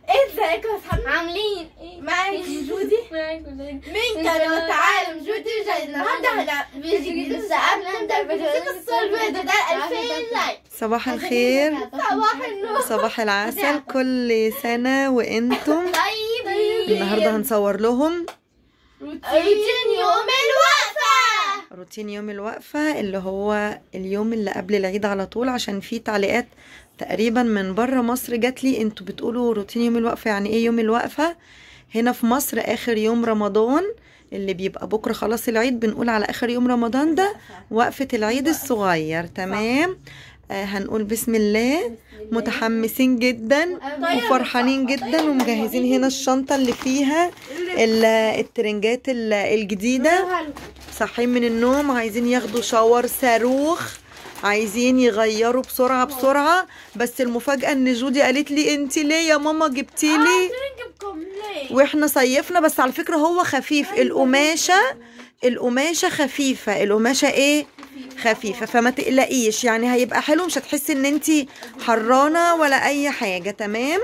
ازيكم يا اصحاب عاملين ايه؟ معاكم جودي معاكم من قناة عالم جودي وجاي النهارده هنا فيديو جديد بس قبل ما نبدا الفيديو قصة الفيديو ده 2000 لايك صباح الخير صباح النور صباح العسل كل سنة وانتم طيبين النهاردة هنصور لهم روتين يوم الوقفة روتين يوم الوقفة اللي هو اليوم اللي قبل العيد على طول عشان في تعليقات تقريبا من بره مصر جات لي انتوا بتقولوا روتين يوم الوقفة يعني ايه يوم الوقفة هنا في مصر اخر يوم رمضان اللي بيبقى بكرة خلاص العيد بنقول على اخر يوم رمضان ده وقفة العيد الصغير تمام آه هنقول بسم الله متحمسين جدا وفرحانين جدا ومجهزين هنا الشنطة اللي فيها ال- الترنجات ال- الجديدة صاحيين من النوم عايزين ياخدوا شاور صاروخ عايزين يغيروا بسرعة بسرعة بس المفاجأة ان جودي قالت لي انت ليه يا ماما جبتي لي نجيبكم ليه واحنا صيفنا بس على فكرة هو خفيف القماشة القماشة خفيفة القماشة ايه خفيفة فما تقلقيش يعني هيبقى حلو مش هتحسي ان انت حرانة ولا اي حاجة تمام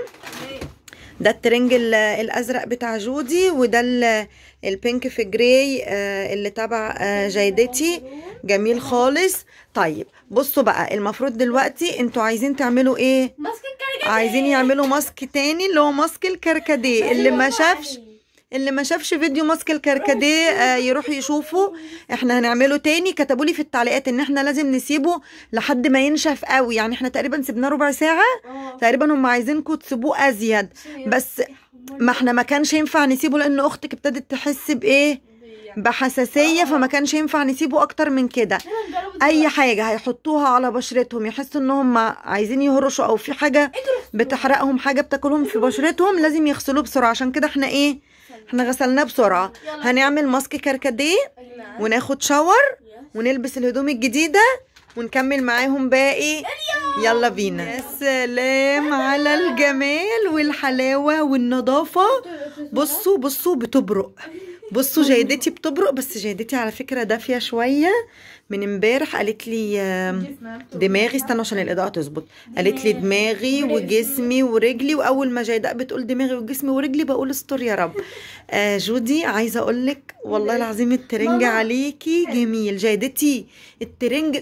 ده الترنج ال- الازرق بتاع جودي وده ال- البينك في جراي آه، اللي تبع آه، جيدتي جميل خالص طيب بصوا بقى المفروض دلوقتي انتوا عايزين تعملوا ايه ماسك الكرجة عايزين يعملوا ماسك تاني اللي هو ماسك الكركديه اللي ما شافش اللي ما شافش فيديو ماسك الكركديه آه يروح يشوفه احنا هنعمله تاني كتبوا لي في التعليقات ان احنا لازم نسيبه لحد ما ينشف قوي يعني احنا تقريبا سيبناه ربع ساعه تقريبا هم عايزينكم تسيبوه ازيد بس ما احنا ما كانش ينفع نسيبه لان اختك ابتدت تحس بايه بحساسيه فما كانش ينفع نسيبه اكتر من كده اي حاجه هيحطوها على بشرتهم يحسوا ان هم عايزين يهرشوا او في حاجه بتحرقهم حاجه بتاكلهم في بشرتهم لازم يغسلوه بسرعه عشان كده احنا ايه احنا غسلناه بسرعه هنعمل ماسك كركديه وناخد شاور ونلبس الهدوم الجديده ونكمل معاهم باقي يلا بينا يا سلام على الجمال والحلاوه والنظافه بصوا بصوا بتبرق بصوا جيدتي بتبرق بس جيدتي على فكره دافيه شويه من امبارح قالت لي آم، دماغي استنى عشان الاضاءه تظبط قالت لي دماغي وجسمي ورجلي واول ما جيداء بتقول دماغي وجسمي ورجلي بقول استر يا رب آه جودي عايزه اقول لك والله العظيم الترنج عليكي جميل جيدتي الترنج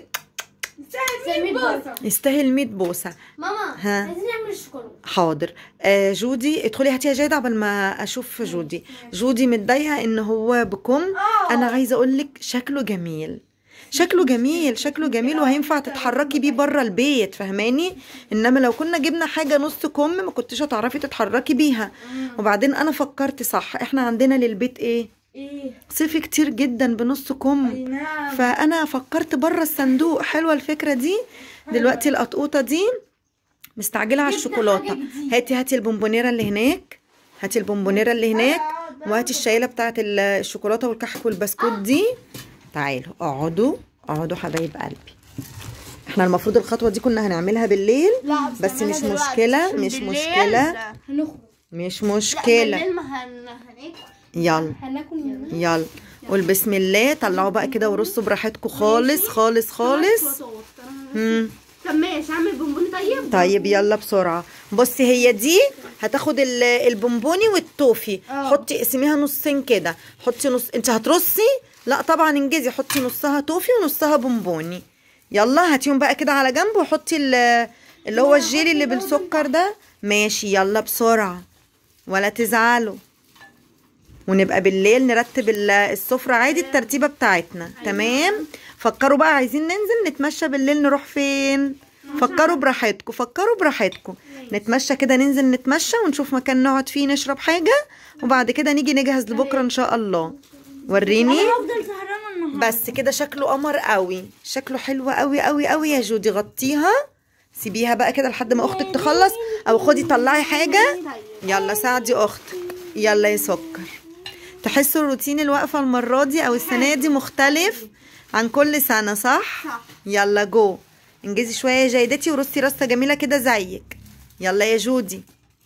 سمي بوسة يستاهل 100 بوسه ماما ها. عايزين نعمل الشوكولاته حاضر آه جودي ادخلي هاتي يا جيدة قبل ما اشوف جودي جودي متضايقه ان هو بكم انا عايزه اقول لك شكله جميل شكله جميل شكله جميل وهينفع تتحركي بيه بره البيت فهماني انما لو كنا جبنا حاجه نص كم ما كنتش هتعرفي تتحركي بيها وبعدين انا فكرت صح احنا عندنا للبيت ايه ايه صيفي كتير جدا بنص كم نعم فانا فكرت بره الصندوق حلوه الفكره دي دلوقتي القطقوطه دي مستعجله على الشوكولاته هاتي هاتي البونبونيره اللي هناك هاتي البونبونيره اللي هناك وهاتي الشايله بتاعه ال- الشوكولاته والكحك والبسكوت دي تعالوا اقعدوا اقعدوا حبايب قلبي احنا المفروض الخطوه دي كنا هنعملها بالليل لا بس مش مشكله مش مشكله هنخرج مش لا مشكله بالليل ما هن... هناكل يلا هناكل منها يلا قول بسم الله طلعوا بقى كده ورصوا براحتكم خالص خالص خالص مم. طب ماشي اعمل بونبوني طيب طيب يلا بسرعة بصي هي دي هتاخد ال- البونبوني والتوفي اه. حطي اقسميها نصين كده حطي نص انت هترصي لا طبعا انجزي حطي نصها توفي ونصها بونبوني يلا هاتيهم بقى كده على جنب وحطي ال- اللي هو الجيلي اللي بالسكر ده ماشي يلا بسرعة ولا تزعلوا ونبقى بالليل نرتب ال- السفرة عادي الترتيبة بتاعتنا تمام فكروا بقى عايزين ننزل نتمشى بالليل نروح فين فكروا براحتكم فكروا براحتكم نتمشى كده ننزل نتمشى ونشوف مكان نقعد فيه نشرب حاجة وبعد كده نيجي نجهز لبكرة ان شاء الله وريني هفضل سهرانه النهارده بس كده شكله قمر قوي شكله حلو قوي قوي قوي يا جودي غطيها سيبيها بقى كده لحد ما اختك تخلص او خدي طلعي حاجة يلا ساعدي اختك يلا يا سكر تحسوا الروتين الوقفة المرة دي او السنة دي مختلف عن كل سنة صح؟ صح. يلا جو انجزي شوية يا جيدتي ورصي رصة جميلة كده زيك يلا يا جودي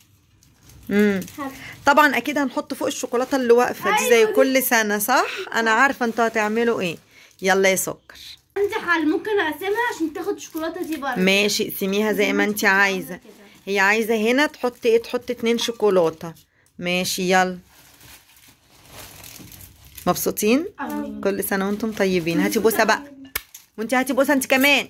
امم طبعا اكيد هنحط فوق الشوكولاتة اللي واقفة دي زي كل سنة صح؟ انا عارفة انتوا هتعملوا ايه يلا يا سكر عندي حل ممكن اقسمها عشان تاخد الشوكولاته دي بره ماشي اقسميها زي ما انت عايزة هي عايزة هنا تحط ايه تحط اتنين شوكولاتة ماشي يلا مبسوطين كل سنة وانتم طيبين هاتي بوسة بقى وانت هاتي بوسة انت كمان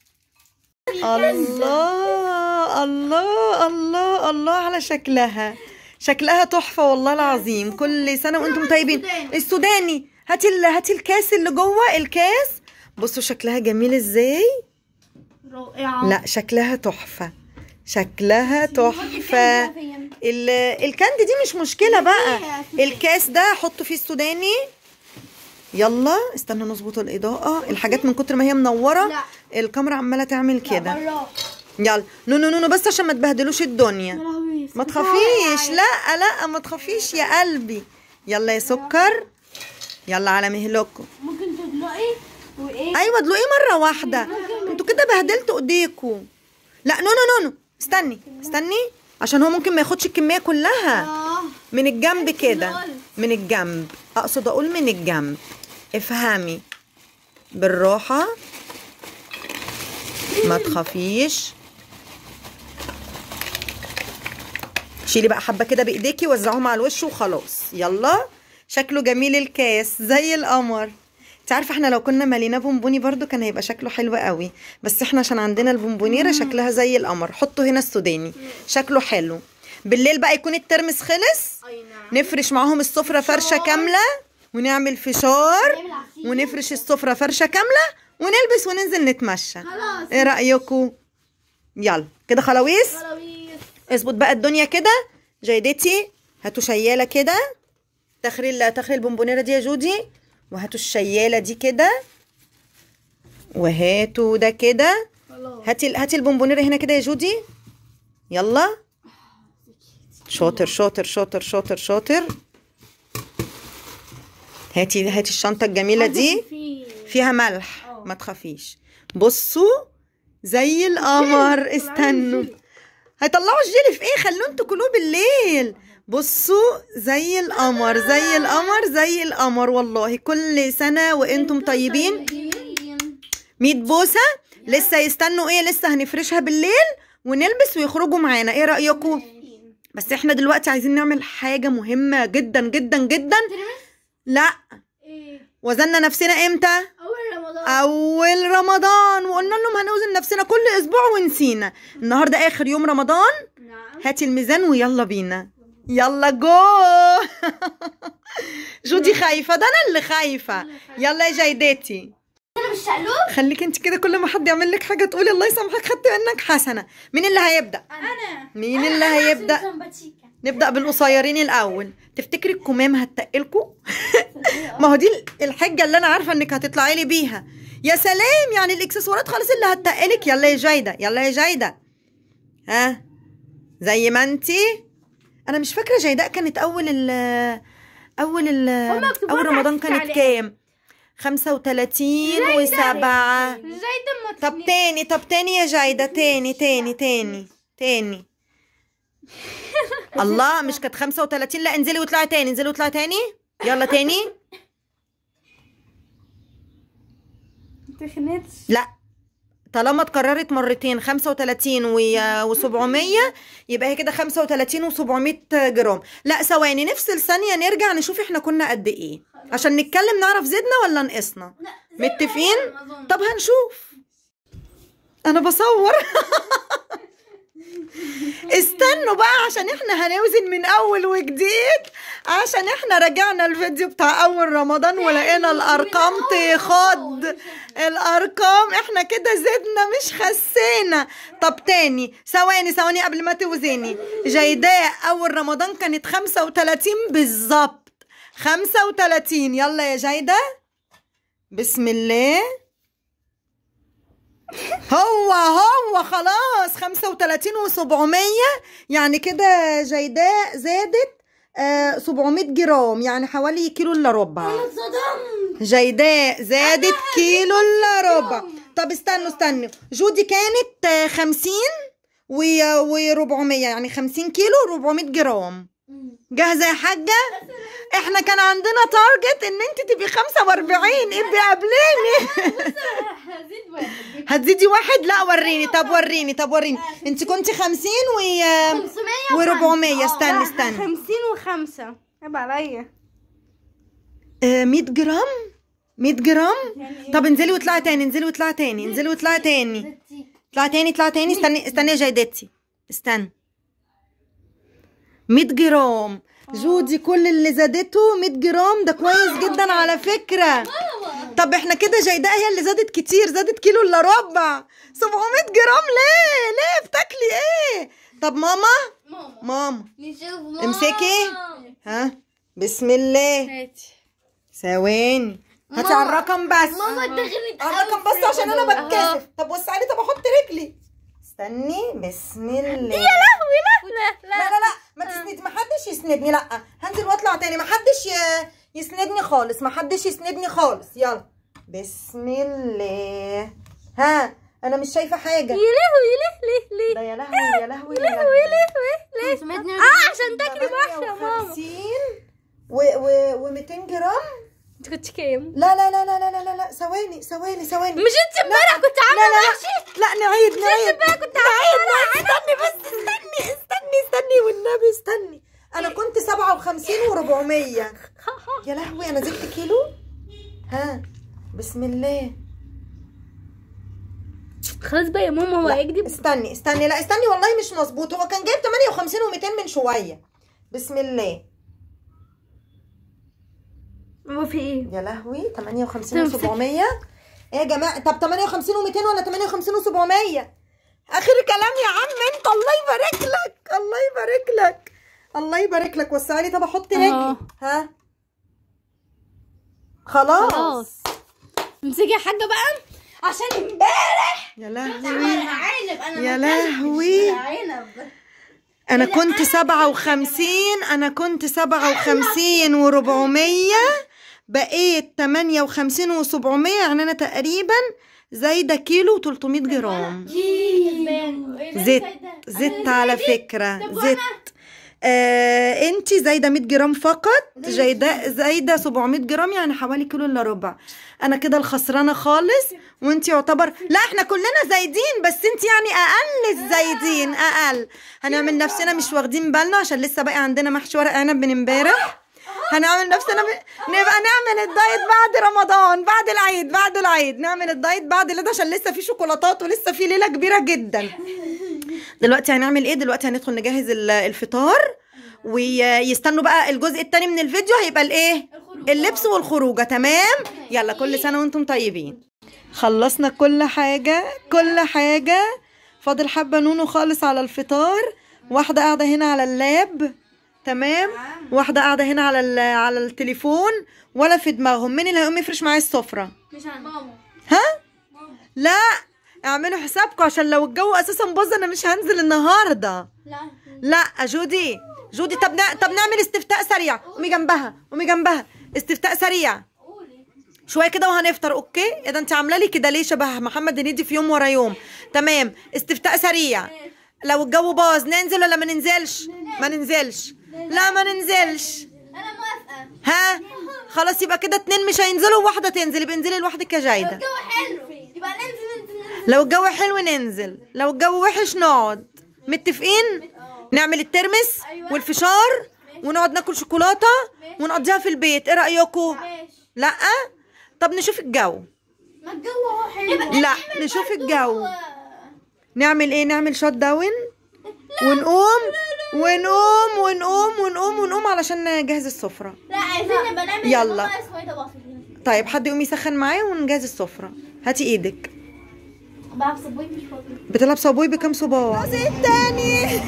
الله الله الله الله على شكلها شكلها تحفة والله العظيم كل سنة وانتم طيبين السوداني هاتي ال... هاتي الكاس اللي جوه الكاس بصوا شكلها جميل ازاي رائعة لا شكلها تحفة شكلها تحفة ال... الكاند دي مش مشكلة بقى الكاس ده حطوا فيه السوداني يلا استنى نظبط الإضاءة الحاجات من كتر ما هي منورة لا. الكاميرا عمالة تعمل كده برا يلا نو نو نو نو بس عشان ما تبهدلوش الدنيا لهوي ما تخافيش لا لا ما تخافيش يا قلبي يلا يا سكر يلا على مهلكم ممكن تدلقي وايه ايوه ادلقيه مره واحده انتوا كده بهدلتوا ايديكوا لا نو نو نو نو استني استني عشان هو ممكن ما ياخدش الكميه كلها اه من الجنب كده من الجنب اقصد اقول من الجنب افهمي بالراحه ما تخافيش شيلي بقى حبه كده بايديكي وزعوهم على الوش وخلاص يلا شكله جميل الكاس زي القمر انت عارفه احنا لو كنا ماليناه بونبوني برضو كان هيبقى شكله حلو قوي بس احنا عشان عندنا البونبونيره شكلها زي القمر حطوا هنا السوداني شكله حلو بالليل بقى يكون الترمس خلص اي نعم نفرش معاهم السفرة فرشة كاملة ونعمل فشار نعمل عصير. ونفرش السفرة فرشة كاملة ونلبس وننزل نتمشى خلاص ايه رأيكم يلا كده خلاويص خلاويص اظبط بقى الدنيا كده جيدتي هاتوا شيالة كده تخري ال- تخري البونبونيرة دي يا جودي وهاتوا الشيالة دي كده وهاتوا ده كده خلاص هاتي ال- هاتي البونبونيرة هنا كده يا جودي يلا شاطر شاطر شاطر شاطر شاطر هاتي هاتي الشنطة الجميلة دي في فيها ملح ما تخافيش بصوا زي القمر استنوا هيطلعوا الجيلي في ايه خلوه انتوا كلوه بالليل بصوا زي القمر زي القمر زي القمر والله كل سنة وانتم طيبين ميت بوسة لسه يستنوا ايه لسه هنفرشها بالليل ونلبس ويخرجوا معانا ايه رأيكم بس احنا دلوقتي عايزين نعمل حاجة مهمة جدا جدا جدا لا ايه وزننا نفسنا امتى اول رمضان اول رمضان وقلنا لهم هنوزن نفسنا كل اسبوع ونسينا النهارده اخر يوم رمضان نعم هاتي الميزان ويلا بينا يلا جو جودي خايفه ده انا اللي خايفه يلا يا جيدتي انا مش شقلوب خليك انت كده كل ما حد يعمل لك حاجه تقولي الله يسامحك خدت منك حسنه مين اللي هيبدا انا مين اللي هيبدا نبدا بالقصيرين الاول تفتكري الكمام هتتقلكوا ما هو دي الحجه اللي انا عارفه انك هتطلعي لي بيها يا سلام يعني الاكسسوارات خالص اللي هتتقلك يلا يا جايده يلا يا جايده ها زي ما انتي انا مش فاكره جيداء كانت اول ال اول ال مكتوبين اول رمضان تحت كانت عليها. كام 35 وسبعة زي دم طب تاني طب تاني يا جايدة تاني تاني تاني تاني الله مش كانت 35 لا انزلي واطلعي تاني انزلي واطلعي تاني يلا تاني تخنتش لا طالما اتكررت مرتين 35 و 700 يبقى هي كده 35 و700 جرام لا ثواني نفصل ثانية نرجع نشوف احنا كنا قد ايه عشان نتكلم نعرف زدنا ولا نقصنا متفقين طب هنشوف انا بصور استنوا بقى عشان احنا هنوزن من اول وجديد عشان احنا رجعنا الفيديو بتاع اول رمضان ولقينا الارقام تخض الارقام احنا كده زدنا مش خسينا طب تاني ثواني ثواني قبل ما توزني جيداء اول رمضان كانت 35 بالظبط 35 يلا يا جيدة بسم الله هو هو خلاص 35 و700 يعني كده جيداء زادت آه 700 جرام يعني حوالي كيلو الا ربع صدمت جيداء زادت كيلو الا ربع طب استنوا استنوا جودي كانت آه، 50 و 400 يعني 50 كيلو و400 جرام جاهزه يا حاجه احنا كان عندنا تارجت ان انت تبقي 45 ابقي قبليني هزيد واحد هتزيدي واحد لا وريني طب وريني طب وريني انت كنت 50 و 500 و400 استني استني خمسين وخمسة عيب عليا آه، 100 جرام 100 جرام طب انزلي واطلعي تاني انزلي واطلعي تاني انزلي واطلعي تاني اطلعي تاني اطلعي تاني استني استني يا جيدتي استني 100 جرام جودي كل اللي زادته 100 جرام ده كويس جدا على فكرة طب احنا كده جيداء هي اللي زادت كتير زادت كيلو الا ربع 700 جرام ليه ليه بتاكلي ايه طب ماما ماما ماما نشوف ماما امسكي ها بسم الله هاتي ثواني هاتي على الرقم بس ماما دخلت على الرقم بس عشان انا بتكسف طب وسعي لي طب احط رجلي استني بسم الله يا لهوي لا لا لا لا لا ما تسند ما حدش يسندني لا هنزل واطلع تاني ما حدش ي- يسندني خالص ما حدش يسندني خالص يلا بسم الله ها انا مش شايفه حاجه يا لهوي ليه ليه ليه ده يا لهوي يا لهوي يا لهوي ليه ليه سمعتني اه عشان تاكلي بحشة يا ماما 50 و و و200 جرام انت كنت كام؟ لا لا لا لا لا لا لا لا ثواني ثواني ثواني مش انت امبارح كنت لا عامله لا محشي لا لا نعيد نعيد بقى كنت نعيد نعيد استني بس استني استني استني والنبي استني انا كنت 57 و400 يا لهوي انا زدت كيلو ها بسم الله خلاص بقى يا ماما هو لا هيكذب استني استني لا استني والله مش مظبوط هو كان جايب 58 و200 من شويه بسم الله هو في ايه؟ يا لهوي 58 تمسك. و700 ايه يا جماعه طب 58 و200 ولا 58 و700 اخر كلام يا عم انت الله يبارك لك الله يبارك لك الله يبارك لك وسعي لي طب احط رجلي اه. ها خلاص خلاص امسكي يا حاجه بقى عشان امبارح يا لهوي عنب انا يا ما أكلتش لهوي. عنب انا كنت 57 انا كنت 57 و400 بقيت 58 و700 يعني انا تقريبا زايده كيلو و300 جرام زدت زدت على فكرة زدت آه انتي زايده 100 جرام فقط جايده زايده 700 جرام يعني حوالي كيلو الا ربع انا كده الخسرانه خالص وانتي يعتبر لا احنا كلنا زايدين بس انتي يعني اقل الزايدين اقل هنعمل نفسنا مش واخدين بالنا عشان لسه باقي عندنا محشي ورق عنب من امبارح هنعمل نفسنا ب... نبقى نعمل الدايت بعد رمضان بعد العيد بعد العيد نعمل الدايت بعد العيد عشان لسه في شوكولاتات ولسه في ليله كبيره جدا دلوقتي هنعمل ايه دلوقتي هندخل نجهز ال- الفطار ويستنوا بقى الجزء التاني من الفيديو هيبقى الايه اللبس والخروجه تمام يلا كل سنه وانتم طيبين خلصنا كل حاجه كل حاجه فاضل حبه نونو خالص على الفطار واحده قاعده هنا على اللاب تمام واحده قاعده هنا على ال- على التليفون ولا في دماغهم مين اللي هيقوم يفرش معايا السفره مش عن ماما ها لا اعملوا حسابكم عشان لو الجو اساسا باظ انا مش هنزل النهارده لا لا جودي جودي طب نا... طب نعمل استفتاء سريع قومي جنبها قومي جنبها استفتاء سريع قولي شويه كده وهنفطر اوكي ايه ده انت عامله لي كده ليه شبه محمد هنيدي في يوم ورا يوم تمام استفتاء سريع لو الجو باظ ننزل ولا ما ننزلش ما ننزلش لا ما ننزلش انا موافقه ها خلاص يبقى كده اتنين مش هينزلوا وواحده تنزل يبقى انزلي لوحدك يا جايده الجو حلو يبقى ننزل ننزل ننزل لو الجو حلو ننزل لو الجو وحش نقعد متفقين نعمل الترمس أيوة. والفشار ونقعد ناكل شوكولاته ونقضيها في البيت ايه رايكم ماشي لا طب نشوف الجو ما الجو اهو حلو لا نشوف الجو نعمل ايه نعمل شوت داون ونقوم ونقوم ونقوم ونقوم ونقوم علشان نجهز السفره لا عايزين نبقى نعمل يلا. ناقص شويه بسيط طيب حد يقوم يسخن معايا ونجهز السفره هاتي ايدك بلعب صبوي مش فاضي بتلعب صابوي بكام صباع الجزء التاني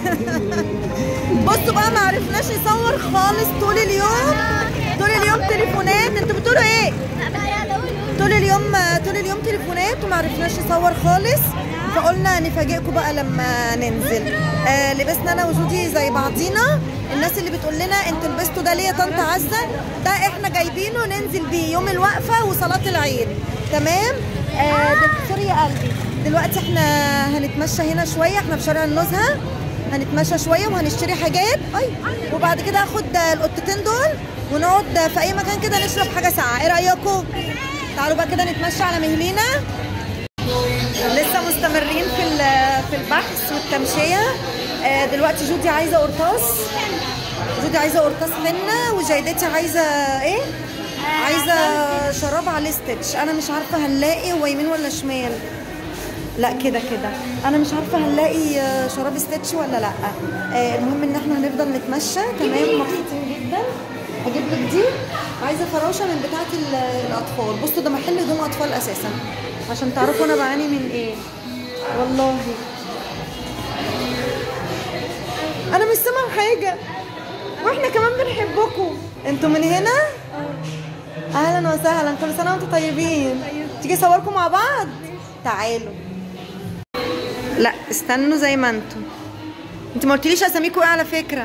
بصوا بقى ما عرفناش نصور خالص طول اليوم طول اليوم تليفونات انتوا بتقولوا ايه لا يلا قولي طول اليوم طول اليوم تليفونات وما عرفناش نصور خالص فقلنا نفاجئكم بقى لما ننزل آه لبسنا انا وجودي زي بعضينا الناس اللي بتقول لنا انتوا لبستوا ده ليه يا طنط عزه ده احنا جايبينه ننزل بيه يوم الوقفه وصلاه العيد تمام آه دل... سوري يا قلبي دلوقتي احنا هنتمشى هنا شويه احنا في شارع النزهه هنتمشى شويه وهنشتري حاجات اي وبعد كده هاخد القطتين دول ونقعد في اي مكان كده نشرب حاجه ساقعه ايه رايكم تعالوا بقى كده نتمشى على مهلينا لسه مستمرين في ال- في البحث والتمشيه آه، دلوقتي جودي عايزه قرطاس جودي عايزه قرطاس حنه وجيدتي عايزه ايه عايزه شراب عليه ستيتش انا مش عارفه هنلاقي هو يمين ولا شمال لا كده كده انا مش عارفه هنلاقي آه، شراب ستيتش ولا لا آه، المهم ان احنا هنفضل نتمشى تمام مبسوطين جدا اجيب لك دي عايزه فراشه من بتاعه ال- الاطفال بصوا ده محل هدوم اطفال اساسا عشان تعرفوا انا بعاني من ايه والله انا مش سامعه حاجه واحنا كمان بنحبكم انتوا من هنا اهلا وسهلا كل سنه وانتم طيبين تيجي صوركم مع بعض تعالوا لا استنوا زي ما انتم انت ما قلتليش اساميكم ايه على فكره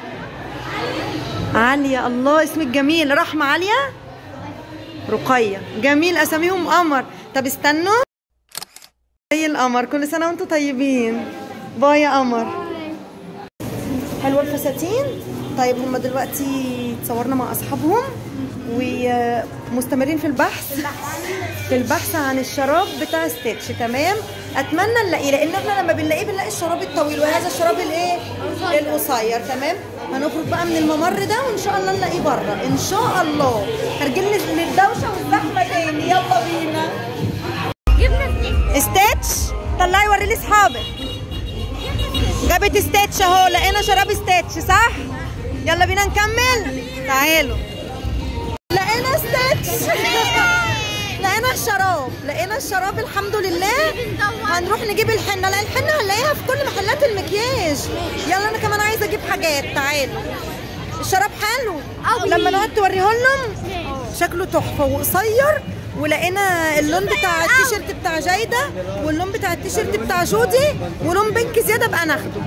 عالية الله اسمك جميل رحمة عالية رقية جميل اساميهم قمر طب استنوا زي القمر كل سنة وانتم طيبين باي يا قمر حلوة الفساتين طيب هم دلوقتي تصورنا مع اصحابهم ومستمرين في البحث في البحث عن الشراب بتاع ستيتش تمام اتمنى نلاقيه لان احنا لما بنلاقيه بنلاقي الشراب الطويل وهذا الشراب الايه القصير تمام هنخرج بقى من الممر ده وان شاء الله نلاقيه بره ان شاء الله هرجل للدوشه والزحمه تاني يلا بينا جبنا ستيتش طلعي وري لي اصحابك جابت ستيتش اهو لقينا شراب ستيتش صح يلا بينا نكمل تعالوا لقينا ستيتش لقينا الشراب لقينا الشراب الحمد لله هنروح نجيب الحنه لا الحنه هنلاقيها في كل محلات المكياج يلا انا كمان عايزه اجيب حاجات تعالوا الشراب حلو أوي. لما نقعد توريه لهم شكله تحفه وقصير ولقينا اللون بتاع التيشيرت بتاع جايده واللون بتاع التيشيرت بتاع جودي ولون بينك زياده بقى ناخده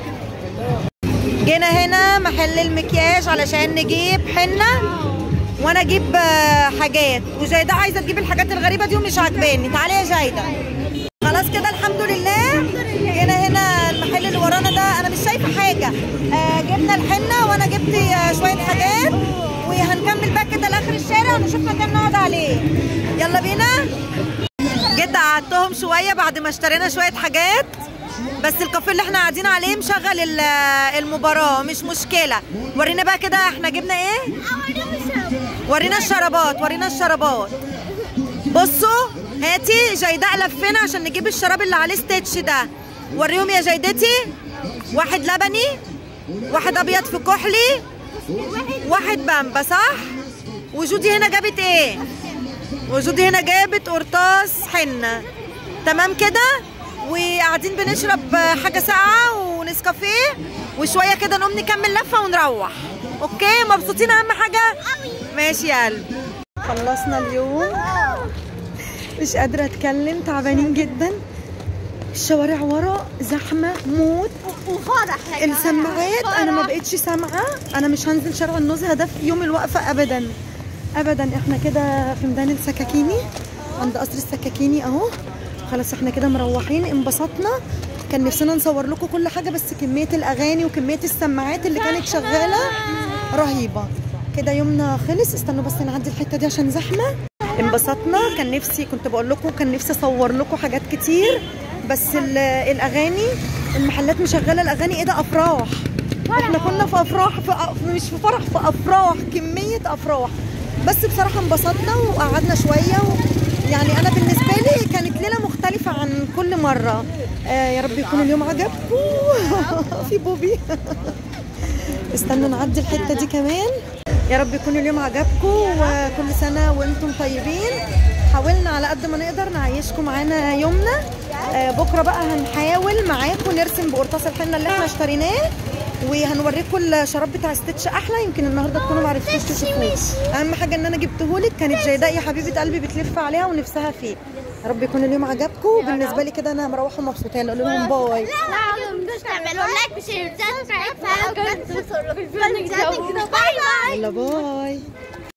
جينا هنا محل المكياج علشان نجيب حنه وانا اجيب آه، حاجات وجايده عايزه تجيب الحاجات الغريبه دي ومش عاجباني تعالي يا جايده خلاص كده الحمد لله جينا هنا المحل اللي ورانا ده انا مش شايفه حاجه آه جبنا الحنه وانا جبت آه، شويه حاجات وهنكمل بقى كده لاخر الشارع ونشوف مكان نقعد عليه يلا بينا جيت قعدتهم شويه بعد ما اشترينا شويه حاجات بس الكافيه اللي احنا قاعدين عليه مشغل ال- المباراه مش مشكله ورينا بقى كده احنا جبنا ايه ورينا الشرابات ورينا الشرابات بصوا هاتي جيداء لفينا عشان نجيب الشراب اللي عليه ستيتش ده وريهم يا جيدتي واحد لبني واحد ابيض في كحلي واحد بامبا صح وجودي هنا جابت ايه وجودي هنا جابت قرطاس حنه تمام كده وقاعدين بنشرب حاجه ساقعه ونسكافيه وشويه كده نقوم نكمل لفه ونروح اوكي مبسوطين اهم حاجه ماشي يا قلبي خلصنا اليوم مش قادره اتكلم تعبانين جدا الشوارع ورا زحمه موت وفرح السماعات انا ما بقتش سامعه انا مش هنزل شارع النزهه ده في يوم الوقفه ابدا ابدا احنا كده في ميدان السكاكيني عند قصر السكاكيني اهو خلاص احنا كده مروحين انبسطنا كان نفسنا نصور لكم كل حاجه بس كميه الاغاني وكميه السماعات اللي كانت شغاله رهيبه كده يومنا خلص استنوا بس نعدي الحته دي عشان زحمه انبسطنا كان نفسي كنت بقول لكم كان نفسي اصور لكم حاجات كتير بس ال- الاغاني المحلات مشغله الاغاني ايه ده افراح احنا كنا في افراح في أ- مش في فرح في افراح كميه افراح بس بصراحه انبسطنا وقعدنا شويه و... يعني انا بالنسبه لي كانت ليله مختلفه عن كل مره آه يا رب يكون اليوم عجبكم في بوبي استنوا نعدي الحته دي كمان يا رب يكون اليوم عجبكم وكل سنه وانتم طيبين حاولنا على قد ما نقدر نعيشكم معانا يومنا آه، بكره بقى هنحاول معاكم نرسم بقرطاس الحنه اللي احنا اشتريناه وهنوريكم الشراب بتاع ستيتش احلى يمكن النهارده تكونوا ما عرفتوش تشوفوه اهم حاجه ان انا جبتهولك كانت جيداء يا حبيبه قلبي بتلف عليها ونفسها فيه يا رب يكون اليوم عجبكم وبالنسبه لي كده انا مروحه مبسوطه يلا قولوا لهم باي لا مش تعملوا لايك وشير وسبسكرايب باي باي يلا باي